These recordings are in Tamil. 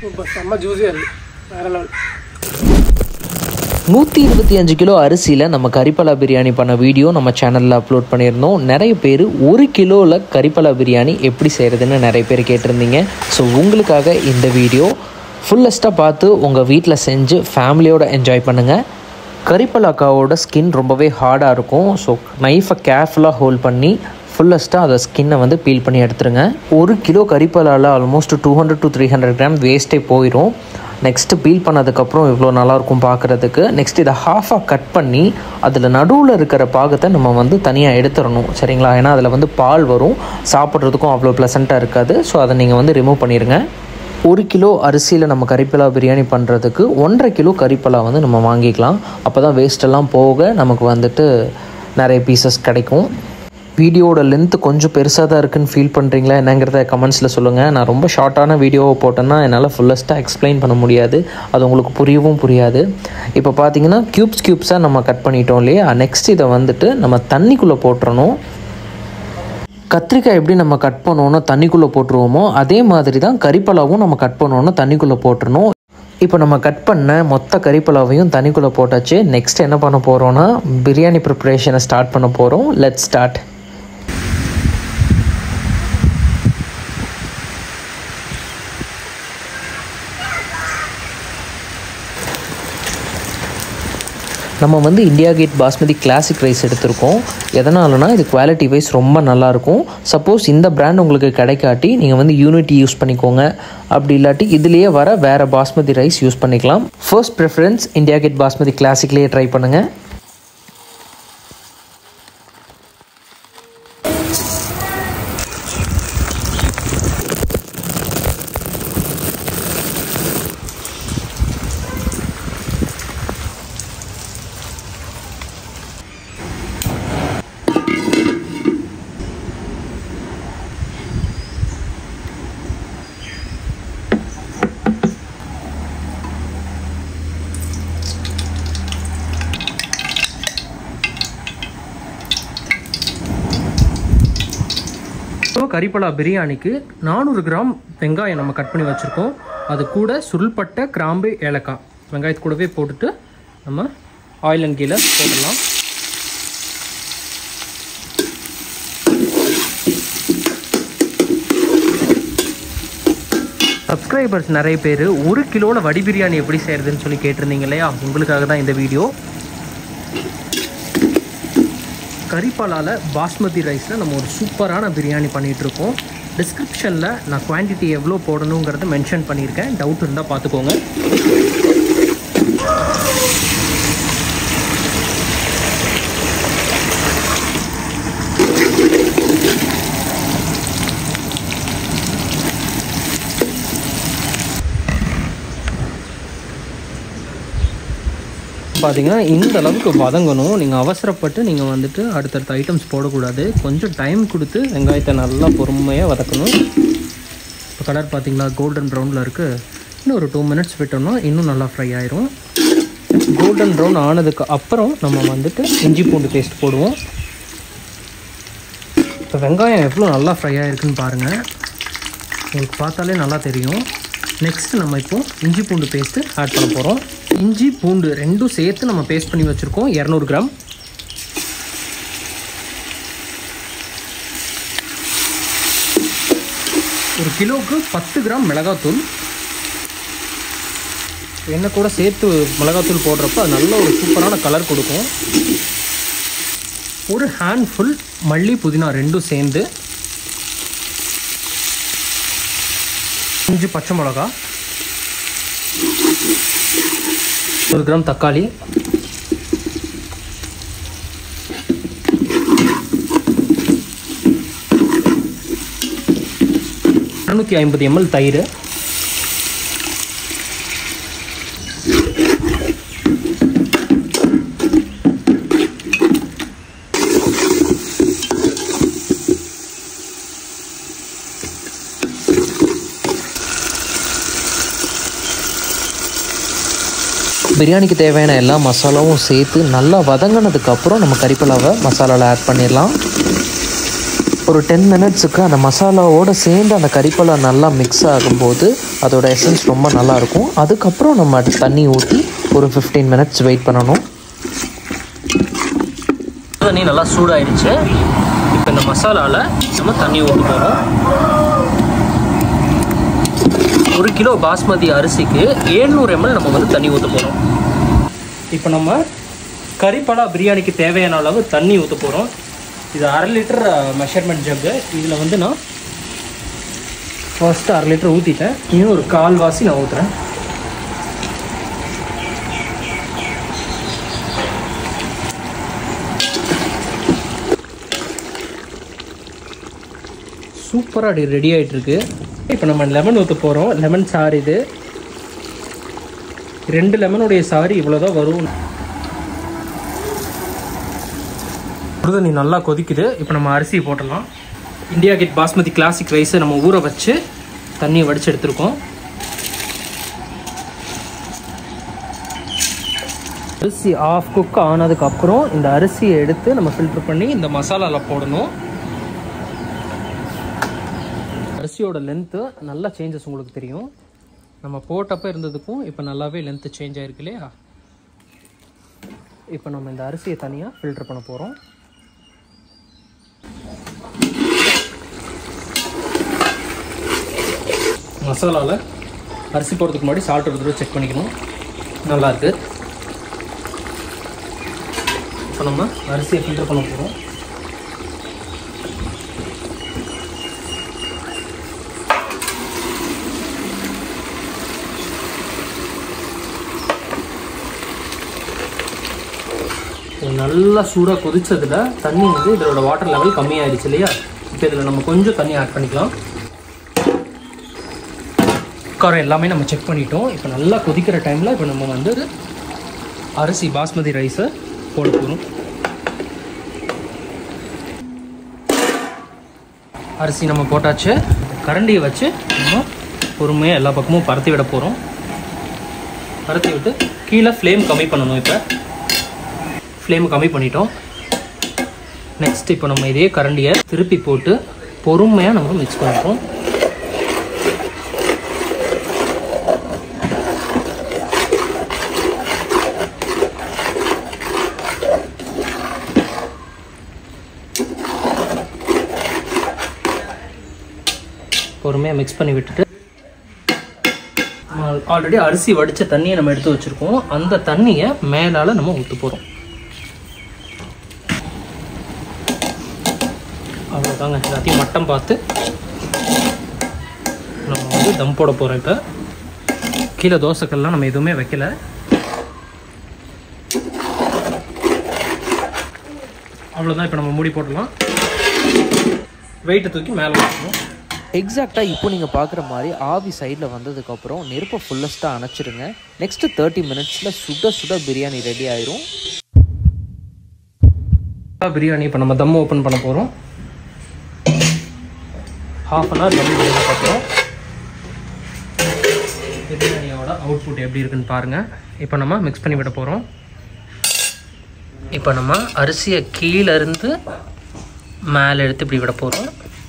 சூப்பர் செம்ம ஜூஸியாக இருக்குது வேறு லெவல் நூற்றி இருபத்தி அஞ்சு கிலோ அரிசியில் நம்ம கறிப்பலா பிரியாணி பண்ண வீடியோ நம்ம சேனலில் அப்லோட் பண்ணியிருந்தோம் நிறைய பேர் ஒரு கிலோவில் கறிப்பலா பிரியாணி எப்படி செய்கிறதுன்னு நிறைய பேர் கேட்டிருந்தீங்க ஸோ உங்களுக்காக இந்த வீடியோ ஃபுல்லஸ்ட்டாக பார்த்து உங்கள் வீட்டில் செஞ்சு ஃபேமிலியோட என்ஜாய் பண்ணுங்கள் கறிப்பலாக்காவோட ஸ்கின் ரொம்பவே ஹார்டாக இருக்கும் ஸோ நைஃபை கேர்ஃபுல்லாக ஹோல்ட் பண்ணி ஃபுல்லஸ்ட்டாக அதை ஸ்கின்னை வந்து பீல் பண்ணி எடுத்துருங்க ஒரு கிலோ கறிப்பலாவில் almost two hundred to three hundred gram வேஸ்ட்டே போயிடும் நெக்ஸ்ட்டு பீல் பண்ணதுக்கப்புறம் இவ்வளோ நல்லாயிருக்கும் பார்க்குறதுக்கு நெக்ஸ்ட் இதை ஹாஃபாக கட் பண்ணி அதில் நடுவில் இருக்கிற பாகத்தை நம்ம வந்து தனியாக எடுத்துடணும் சரிங்களா ஏன்னா அதில் வந்து பால் வரும் சாப்பிட்றதுக்கும் அவ்வளோ ப்ளசண்ட்டாக இருக்காது ஸோ அதை நீங்கள் வந்து ரிமூவ் பண்ணிடுங்க ஒரு கிலோ அரிசியில் நம்ம கறிப்பலா பிரியாணி பண்ணுறதுக்கு ஒன்றரை கிலோ கறிப்பலா வந்து நம்ம வாங்கிக்கலாம் அப்போ தான் வேஸ்ட்டெல்லாம் போக நமக்கு வந்துட்டு நிறைய பீசஸ் கிடைக்கும் வீடியோவோட லென்த்து கொஞ்சம் பெருசாக தான் இருக்குன்னு ஃபீல் பண்ணுறீங்களா என்னங்கிறத கமெண்ட்ஸில் சொல்லுங்கள் நான் ரொம்ப ஷார்ட்டான வீடியோவை போட்டேன்னா என்னால் ஃபுல்லஸ்ட்டாக எக்ஸ்பிளைன் பண்ண முடியாது அது உங்களுக்கு புரியவும் புரியாது இப்போ பார்த்தீங்கன்னா க்யூப்ஸ் க்யூப்ஸாக நம்ம கட் பண்ணிட்டோம் இல்லையா நெக்ஸ்ட் இதை வந்துட்டு நம்ம தண்ணிக்குள்ளே போட்டுறணும் கத்திரிக்காய் எப்படி நம்ம கட் பண்ணோன்னா தண்ணிக்குள்ளே போட்டுருவோமோ அதே மாதிரி தான் கறிப்பலாவும் நம்ம கட் பண்ணோன்னா தண்ணிக்குள்ளே போட்டுறணும் இப்போ நம்ம கட் பண்ண மொத்த கறிப்பலாவையும் தண்ணிக்குள்ளே போட்டாச்சு நெக்ஸ்ட் என்ன பண்ண போகிறோன்னா பிரியாணி ப்ரிப்ரேஷனை ஸ்டார்ட் பண்ண போகிறோம் லெட் ஸ்டார்ட் நம்ம வந்து India Gate basmati classic rice எடுத்திருக்கோம் எதனாலனா இது குவாலிட்டி வைஸ் ரொம்ப நல்லாயிருக்கும் சப்போஸ் இந்த பிராண்ட் உங்களுக்கு கிடைக்காட்டி நீங்கள் வந்து யூனிட்டி யூஸ் பண்ணிக்கோங்க அப்படி இல்லாட்டி இதுலேயே வர வேறு பாஸ்மதி ரைஸ் யூஸ் பண்ணிக்கலாம் first preference India Gate basmati கிளாசிக்லேயே ட்ரை பண்ணுங்கள் ஸோ கறிப்பலா பிரியாணிக்கு நானூறு கிராம் வெங்காயம் நம்ம கட் பண்ணி வச்சுருக்கோம் அது கூட சுருள்பட்ட கிராம்பு ஏலக்காய் வெங்காயத்து கூடவே போட்டுட்டு நம்ம ஆயில் அண்ட் கீழே போட்டுடலாம் சப்ஸ்கிரைபர்ஸ் நிறைய பேர் ஒரு கிலோவில் வடி பிரியாணி எப்படி செய்கிறதுன்னு சொல்லி கேட்டிருந்தீங்க இல்லையா உங்களுக்காக தான் இந்த வீடியோ கறிப்பாலால் பாஸ்மதி ரைஸில் நம்ம ஒரு சூப்பரான பிரியாணி பண்ணிகிட்ருக்கோம் டிஸ்கிரிப்ஷனில் நான் குவான்டிட்டி எவ்வளோ போடணுங்கிறத மென்ஷன் பண்ணியிருக்கேன் டவுட் இருந்தால் பார்த்துக்கோங்க பார்த்தீங்கன்னா இந்த அளவுக்கு வதங்கணும் நீங்கள் அவசரப்பட்டு நீங்கள் வந்துட்டு அடுத்தடுத்த ஐட்டம்ஸ் போடக்கூடாது கொஞ்சம் டைம் கொடுத்து வெங்காயத்தை நல்லா பொறுமையாக வதக்கணும் இப்போ கலர் பார்த்தீங்களா கோல்டன் ப்ரௌனில் இருக்குது இன்னும் ஒரு டூ மினிட்ஸ் விட்டோம்னா இன்னும் நல்லா ஃப்ரை ஆயிரும் கோல்டன் ப்ரௌன் ஆனதுக்கு அப்புறம் நம்ம வந்துட்டு இஞ்சி பூண்டு பேஸ்ட் போடுவோம் இப்போ வெங்காயம் எவ்வளோ நல்லா ஃப்ரை ஆகிருக்குன்னு பாருங்கள் உங்களுக்கு பார்த்தாலே நல்லா தெரியும் நெக்ஸ்ட் நம்ம இப்போ இஞ்சி பூண்டு பேஸ்ட்டு ஆட் பண்ண போகிறோம் இஞ்சி பூண்டு ரெண்டும் சேர்த்து நம்ம பேஸ்ட் பண்ணி வச்சுருக்கோம் இரநூறு கிராம் ஒரு கிலோவுக்கு பத்து கிராம் மிளகாத்தூள் எண்ணெய் கூட சேர்த்து மிளகாத்தூள் போடுறப்ப அது நல்ல ஒரு சூப்பரான கலர் கொடுக்கும் ஒரு ஹேண்ட்ஃபுல் மல்லி புதினா ரெண்டும் சேர்ந்து அஞ்சு பச்சை மிளகா ஒரு கிராம் தக்காளி இரநூத்தி ஐம்பது எம்எல் தயிர் பிரியாணிக்கு தேவையான எல்லா மசாலாவும் சேர்த்து நல்லா வதங்கினதுக்கப்புறம் நம்ம கறிப்பலாவை மசாலாவில் ஆட் பண்ணிடலாம் ஒரு டென் மினிட்ஸுக்கு அந்த மசாலாவோடு சேர்ந்து அந்த கறிப்பலா நல்லா மிக்ஸ் ஆகும்போது அதோட எசன்ஸ் ரொம்ப நல்லாயிருக்கும் அதுக்கப்புறம் நம்ம அது தண்ணி ஊற்றி ஒரு ஃபிஃப்டீன் மினிட்ஸ் வெயிட் பண்ணணும் தண்ணி நல்லா சூடாயிடுச்சு இப்போ இந்த மசாலாவில் நம்ம தண்ணி ஊற்ற போகிறோம் ஒரு கிலோ பாஸ்மதி அரிசிக்கு 700 எம்எல் நம்ம வந்து தண்ணி ஊற்ற போகிறோம் இப்போ நம்ம கறிப்பலா பிரியாணிக்கு தேவையான அளவு தண்ணி ஊற்ற போகிறோம் இது அரை லிட்டர் மெஷர்மெண்ட் ஜக்கு இதில் வந்து நான் ஃபர்ஸ்ட்டு அரை லிட்டர் ஊற்றிட்டேன் இன்னும் ஒரு கால்வாசி நான் ஊற்றுறேன் சூப்பராக அப்படி ரெடி ஆகிட்டு இருக்கு இப்போ நம்ம லெமன் ஊற்ற போகிறோம் லெமன் சாறு இது ரெண்டு லெமனுடைய சாறு இவ்வளோதான் வரும் சுடுதண்ணி நல்லா கொதிக்குது இப்போ நம்ம அரிசி போட்டுடலாம் இந்தியா கேட் பாஸ்மதி கிளாசிக் ரைஸை நம்ம ஊற வச்சு தண்ணியை வடித்து எடுத்திருக்கோம் அரிசி ஆஃப் குக் ஆனதுக்கப்புறம் இந்த அரிசியை எடுத்து நம்ம ஃபில்டர் பண்ணி இந்த மசாலாவில் போடணும் அரிசியோட லென்த்து நல்லா சேஞ்சஸ் உங்களுக்கு தெரியும் நம்ம போட்டப்போ இருந்ததுக்கும் இப்போ நல்லாவே லென்த்து சேஞ்ச் ஆயிருக்கு இல்லையா இப்போ நம்ம இந்த அரிசியை தனியாக ஃபில்டர் பண்ண போகிறோம் மசாலாவில் அரிசி போடுறதுக்கு முன்னாடி சால்ட் ஒரு தடவை செக் பண்ணிக்கணும் நல்லா இருக்கு இப்போ நம்ம அரிசியை ஃபில்டர் பண்ண போகிறோம் இது நல்லா சூடாக கொதிச்சதுல தண்ணி வந்து இதோட வாட்டர் லெவல் கம்மியாயிடுச்சு இல்லையா இப்போ இதில் நம்ம கொஞ்சம் தண்ணி ஆட் பண்ணிக்கலாம் காரம் எல்லாமே நம்ம செக் பண்ணிட்டோம் இப்போ நல்லா கொதிக்கிற டைமில் இப்போ நம்ம வந்து அரிசி பாஸ்மதி ரைஸை போட போகிறோம் அரிசி நம்ம போட்டாச்சு கரண்டியை வச்சு நம்ம பொறுமையாக எல்லா பக்கமும் பரத்தி விட போகிறோம் பரத்தி விட்டு கீழே ஃப்ளேம் கம்மி பண்ணணும் இப்போ ஃப்ளேம் கம்மி பண்ணிட்டோம் நெக்ஸ்ட் இப்போ நம்ம இதே கரண்டியை திருப்பி போட்டு பொறுமையாக நம்ம மிக்ஸ் பண்ணிப்போம் பொறுமையாக மிக்ஸ் பண்ணி விட்டுட்டு ஆல்ரெடி அரிசி வடித்த தண்ணியை நம்ம எடுத்து வச்சுருக்கோம் அந்த தண்ணியை மேலால் நம்ம ஊற்ற போகிறோம் அவ்வளோதாங்க எல்லாத்தையும் மட்டம் பார்த்து நம்ம வந்து தம் போட போகிறோம் இப்போ கீழே தோசைக்கல்லாம் நம்ம எதுவுமே வைக்கல அவ்வளோதான் இப்போ நம்ம மூடி போட்டுடலாம் வெயிட்டை தூக்கி மேலே வைக்கணும் எக்ஸாக்டாக இப்போ நீங்கள் பார்க்குற மாதிரி ஆவி சைடில் வந்ததுக்கப்புறம் நெருப்பை ஃபுல்லஸ்ட்டாக அணைச்சிடுங்க நெக்ஸ்ட்டு தேர்ட்டி மினிட்ஸில் சுட சுட பிரியாணி ரெடி ஆயிரும் பிரியாணி இப்போ நம்ம தம் ஓப்பன் பண்ண போகிறோம் ஹாஃப் அன் ஹவர் தம் பண்ணதுக்கப்புறம் பிரியாணியோட அவுட்புட் எப்படி இருக்குன்னு பாருங்கள் இப்போ நம்ம மிக்ஸ் பண்ணி விட போகிறோம் இப்போ நம்ம அரிசியை கீழே இருந்து மேலே எடுத்து இப்படி விட போகிறோம்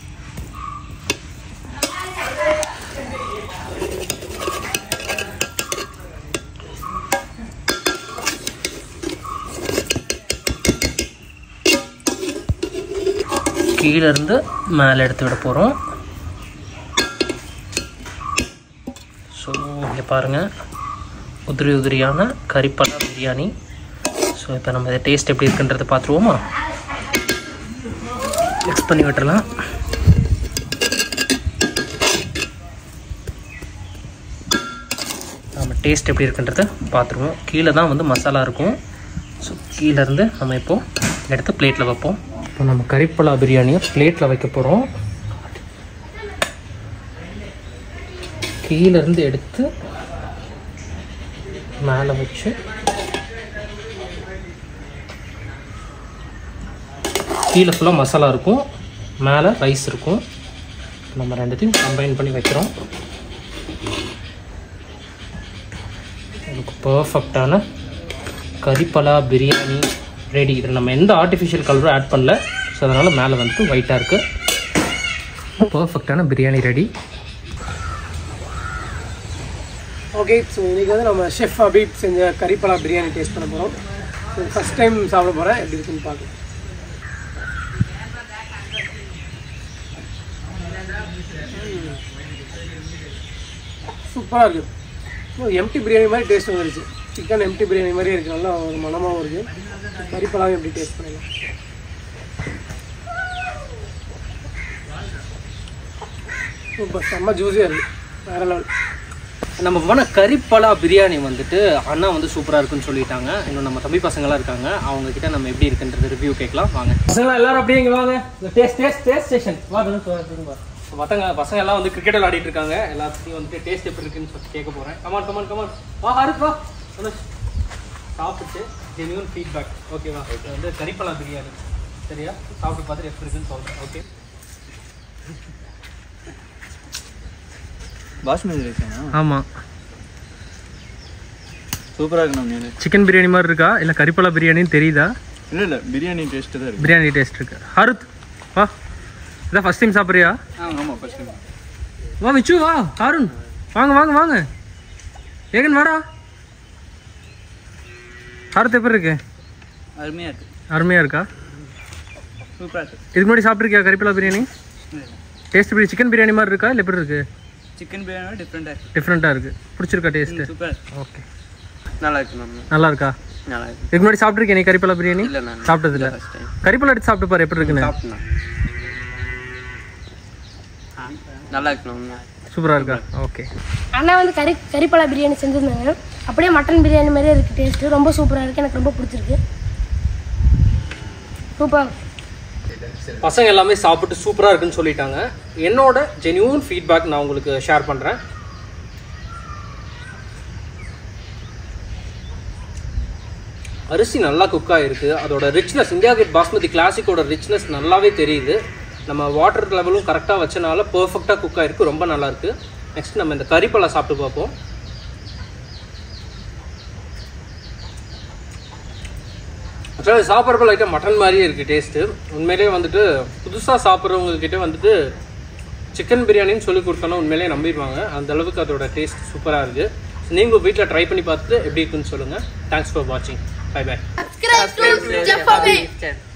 கீழே இருந்து மேலே எடுத்து விட போகிறோம் ஸோ இங்கே பாருங்கள் உதிரி உதிரியான கறிப்பலா பிரியாணி ஸோ இப்போ நம்ம இதை டேஸ்ட் எப்படி இருக்குன்றதை பார்த்துருவோமா மிக்ஸ் பண்ணி விட்டுறலாம் நம்ம டேஸ்ட் எப்படி இருக்குன்றதை பார்த்துருவோம் கீழே தான் வந்து மசாலா இருக்கும் ஸோ கீழேருந்து நம்ம இப்போது எடுத்து பிளேட்டில் வைப்போம் இப்போ நம்ம கறிப்பலா பிரியாணியை பிளேட்டில் வைக்க போகிறோம் கீழேருந்து எடுத்து மேலே வச்சு கீழே ஃபுல்லாக மசாலா இருக்கும் மேலே ரைஸ் இருக்கும் நம்ம ரெண்டுத்தையும் கம்பைன் பண்ணி வைக்கிறோம் நமக்கு பர்ஃபெக்டான கறிப்பலா பிரியாணி ரெடி இதில் நம்ம எந்த ஆர்டிஃபிஷியல் கலரும் ஆட் பண்ணல ஸோ அதனால் மேலே வந்துட்டு ஒயிட்டாக இருக்குது பர்ஃபெக்டான பிரியாணி ரெடி ஓகே ஸோ இன்றைக்கி வந்து நம்ம ஷெஃப் அபீப் செஞ்ச கறிப்பலா பிரியாணி டேஸ்ட் பண்ண போகிறோம் ஸோ ஃபஸ்ட் டைம் சாப்பிட போகிறேன் எப்படி இருக்குன்னு பார்க்கலாம் சூப்பராக இருக்குது எம்டி பிரியாணி மாதிரி டேஸ்ட் வந்துருச்சு சிக்கன் எம்டி பிரியாணி மாதிரியே இருக்குது நல்லா ஒரு மனமாகவும் இருக்குது கறிப்பலாவும் எப்படி டேஸ்ட் பண்ணலாம் சூப்பர் செம்ம ஜூஸியாக இருக்குது வேறு லெவல் நம்ம போன கறிப்பலா பிரியாணி வந்துட்டு அண்ணா வந்து சூப்பராக இருக்குன்னு சொல்லிட்டாங்க இன்னும் நம்ம தம்பி பசங்களாம் இருக்காங்க அவங்க கிட்ட நம்ம எப்படி இருக்குன்றது ரிவ்யூ கேட்கலாம் வாங்க பசங்களா எல்லாரும் அப்படியே இங்கே வாங்க இந்த டேஸ்ட் டேஸ்ட் டேஸ்ட் ஸ்டேஷன் வா திரும்ப மற்றங்க பசங்க எல்லாம் வந்து கிரிக்கெட் விளையாடிட்டு இருக்காங்க எல்லாத்தையும் வந்துட்டு டேஸ்ட் எப்படி இருக்குன்னு சொல்லி கேட்க போகிறேன் கமான் கமான் கமான் வா ஹாரித் வா அனுஷ். சாப்பிட்டு ஜென்யூன் ஃபீட்பேக் ஓகேவா இது வந்து கறிப்பலா பிரியாணி சரியா சாப்பிட்டு பார்த்துட்டு எப்படி இருக்குன்னு சொல்கிறேன் ஓகே பாஸ்மதி ரைஸா ஆமாம் சூப்பராக இருக்கு நம்ம சிக்கன் பிரியாணி மாதிரி இருக்கா இல்லை கறிப்பலா பிரியாணின்னு தெரியுதா இல்லை இல்லை பிரியாணி டேஸ்ட்டு தான் இருக்கு பிரியாணி டேஸ்ட் இருக்கு ஹருத் வா இதான் ஃபர்ஸ்ட் டைம் சாப்பிட்றியா ஆமாம் ஃபர்ஸ்ட் வா மிச்சு வா ஹாருன் வாங்க வாங்க வாங்க ஏகன் வாடா ஹாரத் எப்படி இருக்கு அருமையாக இருக்கு அருமையாக இருக்கா சூப்பராக இருக்கு இதுக்கு முன்னாடி சாப்பிட்ருக்கியா கறிப்பலா பிரியாணி டேஸ்ட் எப்படி சிக்கன் பிரியாணி மாதிரி இருக்கா இல்லை எப்படி இருக்கு சிக்கன் பிரியாணி டிஃப்ரெண்ட்டாக இருக்கு டிஃப்ரெண்ட்டாக இருக்கு பிடிச்சிருக்கா டேஸ்ட்டு சூப்பராக ஓகே நல்லா இருக்கு மேம் நல்லா இருக்கா நல்லா இருக்கு இதுக்கு முன்னாடி சாப்பிட்ருக்கியா நீ கறிப்பலா பிரியாணி இல்லை நான் சாப்பிட்டது இல்லை ஃபர்ஸ்ட் டைம் கறிப்பலா எடுத்து சாப்பிட்டு பாரு எப்படி இருக்குன்னு சாப்பிட்டேன் நல்லா இருக்கு மேம் சூப்பராக இருக்கா ஓகே அண்ணா வந்து கறி கறிப்பலா பிரியாணி செஞ்சுருந்தாங்க அப்படியே மட்டன் பிரியாணி மாதிரியே இருக்குது டேஸ்ட்டு ரொம்ப சூப்பராக இருக்குது எனக்கு ரொம்ப பிடிச்சிருக்கு சூப்பர் பசங்க எல்லாமே சாப்பிட்டு சூப்பராக இருக்குன்னு சொல்லிட்டாங்க என்னோட ஜென்யூன் ஃபீட்பேக் நான் உங்களுக்கு ஷேர் பண்ணுறேன் அரிசி நல்லா குக் ஆகிருக்கு அதோட ரிச்னஸ் இந்தியா கேட் பாஸ்மதி கிளாசிக்கோட ரிச்னஸ் நல்லாவே தெரியுது நம்ம வாட்டர் லெவலும் கரெக்டாக வச்சனால பர்ஃபெக்டாக குக் ஆகிருக்கு ரொம்ப நல்லா இருக்கு நெக்ஸ்ட் நம்ம இந்த கறிப்பழ சாப்பிட்டு பார்ப்போம் ஆக்சுவலாக சாப்பிட்றப்ப லைட்டாக மட்டன் மாதிரியே இருக்குது டேஸ்ட்டு உண்மையிலேயே வந்துட்டு புதுசாக சாப்பிட்றவங்கக்கிட்ட வந்துட்டு சிக்கன் பிரியாணின்னு சொல்லி கொடுத்தோன்னா உண்மையிலேயே நம்பிடுவாங்க அந்த அளவுக்கு அதோட டேஸ்ட் சூப்பராக இருக்குது நீங்களும் வீட்டில் ட்ரை பண்ணி பார்த்துட்டு எப்படி இருக்குன்னு சொல்லுங்கள் தேங்க்ஸ் ஃபார் வாட்சிங் bye bye Subscribe to Jeff Abhi.